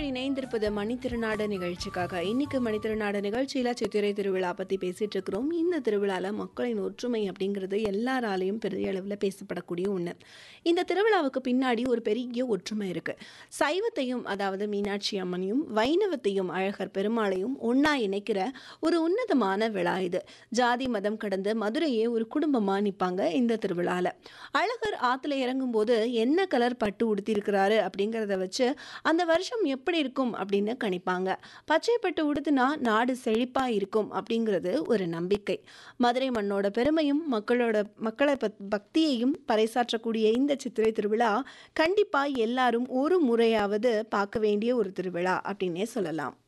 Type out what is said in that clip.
நேர்கள் இணைந்திருப்பது மணித்திருநாடு நிகழ்ச்சிக்காக இன்னைக்கு மணித்திருநாடு நிகழ்ச்சியில சித்திரை திருவிழா பத்தி பேசிட்டு இருக்கிறோம் இந்த திருவிழால மக்களின் ஒற்றுமை அப்படிங்கிறது எல்லாராலையும் பெரிய அளவில் பேசப்படக்கூடிய ஒண்ணு இந்த திருவிழாவுக்கு பின்னாடி ஒரு பெரிய ஒற்றுமை இருக்கு சைவத்தையும் அதாவது மீனாட்சி அம்மனையும் வைணவத்தையும் அழகர் பெருமாளையும் ஒண்ணா இணைக்கிற ஒரு உன்னதமான விழா இது ஜாதி மதம் கடந்து மதுரையே ஒரு குடும்பமா நிப்பாங்க இந்த திருவிழால அழகர் ஆத்துல இறங்கும் போது என்ன கலர் பட்டு உடுத்திருக்கிறாரு அப்படிங்கிறத வச்சு அந்த வருஷம் எப்படி இருக்கும் அப்படின்னு கணிப்பாங்க பச்சை பட்டு உடுத்துனா நாடு செழிப்பா இருக்கும் அப்படிங்கிறது ஒரு நம்பிக்கை மதுரை மண்ணோட பெருமையும் மக்களோட மக்களை பத்- பக்தியையும் பறைசாற்றக்கூடிய இந்த சித்திரை திருவிழா கண்டிப்பா எல்லாரும் ஒரு முறையாவது பார்க்க வேண்டிய ஒரு திருவிழா அப்படின்னே சொல்லலாம்